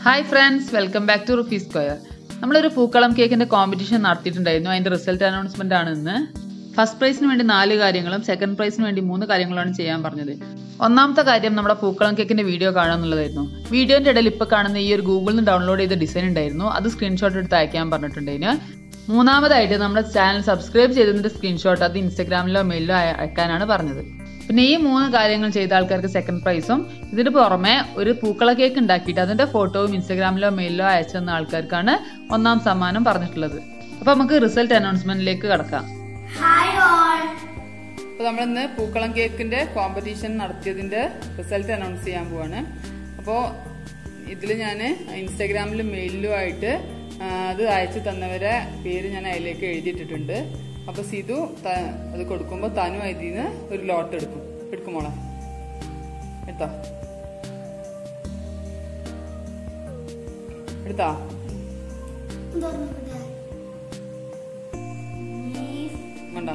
hi friends welcome back to rupee square നമ്മളൊരു പൂക്കളം കേക്കിന്റെ കോമ്പറ്റീഷൻ നടത്തിയിട്ടുണ്ടായിരുന്നു അതിന്റെ റിസൾട്ട് അനൗൺസ്മെന്റ് ആണ് ഇന്ന് ഫസ്റ്റ് പ്രൈസിന് വേണ്ടി നാല് കാര്യങ്ങളും സെക്കൻഡ് പ്രൈസിന് വേണ്ടി മൂന്ന് കാര്യങ്ങളാണ് ചെയ്യാൻ പറഞ്ഞത് ഒന്നാമത്തെ കാര്യം നമ്മുടെ പൂക്കളം കേക്കിന്റെ വീഡിയോ കാണാന്നുള്ളതായിരുന്നു വീഡിയോന്റെ ഇടയിൽ ഇപ്പൊ കാണുന്ന ഈ ഒരു ഗൂഗിളിൽ നിന്ന് ഡൗൺലോഡ് ചെയ്ത ഡിസൈൻ ഉണ്ടായിരുന്നു അത് സ്ക്രീൻഷോട്ട് എടുത്ത് അയക്കാൻ പറഞ്ഞിട്ടുണ്ടായിരുന്നു മൂന്നാമതായിട്ട് നമ്മുടെ ചാനൽ സബ്സ്ക്രൈബ് ചെയ്തതിന്റെ സ്ക്രീൻഷോട്ട് അത് ഇൻസ്റ്റാഗ്രാമിലോ മെയിലോ അയക്കാനാണ് പറഞ്ഞത് പിന്നെ ഈ മൂന്ന് കാര്യങ്ങൾ ചെയ്ത ആൾക്കാർക്ക് സെക്കൻഡ് പ്രൈസും ഇതിന് പുറമെ ഒരു പൂക്കള കേക്ക് ഉണ്ടാക്കിയിട്ട് അതിന്റെ ഫോട്ടോവും ഇൻസ്റ്റാഗ്രാമിലോ മെയിലോ അയച്ചു തന്ന ആൾക്കാർക്കാണ് ഒന്നാം സമ്മാനം പറഞ്ഞിട്ടുള്ളത് അപ്പൊ നമുക്ക് റിസൾട്ട് അനൗൺസ്മെന്റിലേക്ക് കടക്കാം ഹായ് ഓൾ അപ്പൊ നമ്മളിന്ന് പൂക്കളം കേക്കിന്റെ കോമ്പറ്റീഷൻ നടത്തിയതിന്റെ റിസൾട്ട് അനൗൺസ് ചെയ്യാൻ പോവാണ് അപ്പോൾ ഇതിൽ ഞാൻ ഇൻസ്റ്റാഗ്രാമിലും മെയിലിലും ആയിട്ട് ആ, അത് അയച്ചു തന്നവരെ പേര് ഞാൻ അതിലേക്ക് എഴുതിയിട്ടിട്ടുണ്ട് അപ്പൊ സിധു ത- അത് കൊടുക്കുമ്പോൾ തനു അതിന്ന് ഒരു ലോട്ട് എടുക്കും എടുക്കുമോളെ എടുത്തോ എടുത്താ വേണ്ട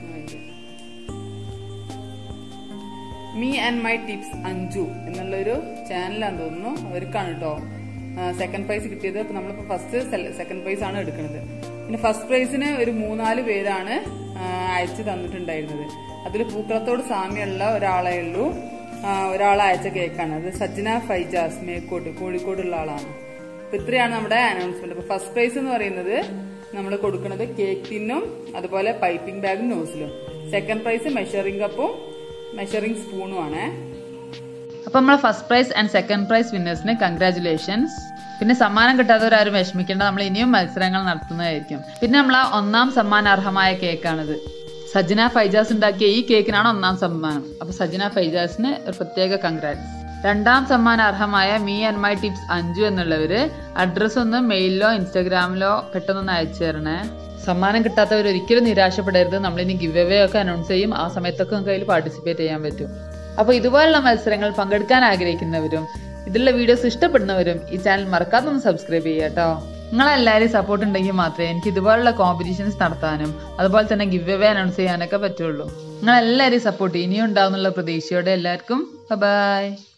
me and my tips Anju എന്നുള്ളൊരു ചാനലാന്ന് തോന്നുന്നു അവർക്കാണ് കേട്ടോ സെക്കൻഡ് പ്രൈസ് കിട്ടിയത് അപ്പൊ നമ്മളിപ്പോ ഫസ്റ്റ് സെക്കൻഡ് പ്രൈസ് ആണ് എടുക്കുന്നത് പിന്നെ ഫസ്റ്റ് പ്രൈസിന് ഒരു മൂന്നാല് പേരാണ് ആ, അയച്ചു തന്നിട്ടുണ്ടായിരുന്നത് അതിൽ പൂക്കളത്തോട് സാമ്യമുള്ള ഒരാളെ ഉള്ളൂ ആ, ഒരാൾ അയച്ച കേക്കാണ് അത് സജ്ജന ഫൈജാസ് മേക്കോട്ട് കോഴിക്കോടുള്ള ആളാണ് അപ്പൊ ഇത്രയാണ് നമ്മുടെ അനൗൺസ്മെന്റ് അപ്പൊ ഫസ്റ്റ് പ്രൈസ് എന്ന് പറയുന്നത് നമ്മൾ കൊടുക്കുന്നത് കേക്ക് ടിന്നും അതുപോലെ പൈപ്പിംഗ് ബാഗും നോസിലും സെക്കൻഡ് പ്രൈസ് മെഷറിംഗ് കപ്പും മെഷറിംഗ് സ്പൂണും ആണ് അപ്പൊ നമ്മളെ first prize and second prize വിന്നേഴ്സിന് കൺഗ്രാചുലേഷൻസ് പിന്നെ സമ്മാനം കിട്ടാത്തവരാരും വിഷമിക്കേണ്ട നമ്മൾ ഇനിയും മത്സരങ്ങൾ നടത്തുന്നതായിരിക്കും പിന്നെ നമ്മൾ ഒന്നാം സമ്മാന അർഹമായ കേക്കാണിത് സജ്ജന ഫൈജാസ് ഉണ്ടാക്കിയ ഈ കേക്കിനാണ് ഒന്നാം സമ്മാനം അപ്പൊ സജ്ജന ഫൈജാസിന് ഒരു പ്രത്യേക കൺഗ്രാറ്റ്സ് രണ്ടാം സമ്മാന അർഹമായ me and my tips Anju എന്നുള്ളവര് അഡ്രസ് ഒന്ന് മെയിലിലോ ഇൻസ്റ്റാഗ്രാമിലോ പെട്ടെന്നൊന്ന് അയച്ചു തരണേ സമ്മാനം കിട്ടാത്തവർ ഒരിക്കലും നിരാശപ്പെടരുത് നമ്മളിനി ഗിവ് അവേ ഒക്കെ അനൗൺസ് ചെയ്യും ആ സമയത്തൊക്കെ നമുക്ക് അതിൽ പാർട്ടിസിപ്പേറ്റ് ചെയ്യാൻ പറ്റും അപ്പോൾ ഇതുപോലുള്ള മത്സരങ്ങൾ പങ്കെടുക്കാൻ ആഗ്രഹിക്കുന്നവരും ഇതിലുള്ള വീഡിയോസ് ഇഷ്ടപ്പെടുന്നവരും ഈ ചാനൽ മറക്കാതെ ഒന്ന് സബ്സ്ക്രൈബ് ചെയ്യുക കേട്ടോ നിങ്ങളെല്ലാവരും സപ്പോർട്ട് ഉണ്ടെങ്കിൽ മാത്രമേ എനിക്ക് ഇതുപോലുള്ള കോമ്പറ്റീഷൻസ് നടത്താനും അതുപോലെ തന്നെ ഗിവ് അവേ അനൗൺസ് ചെയ്യാനൊക്കെ പറ്റുള്ളൂ നിങ്ങളെല്ലാവരെയും സപ്പോർട്ട് ഇനിയും ഉണ്ടാവുന്നുള്ള പ്രതീക്ഷയോടെ എല്ലാവർക്കും ബൈ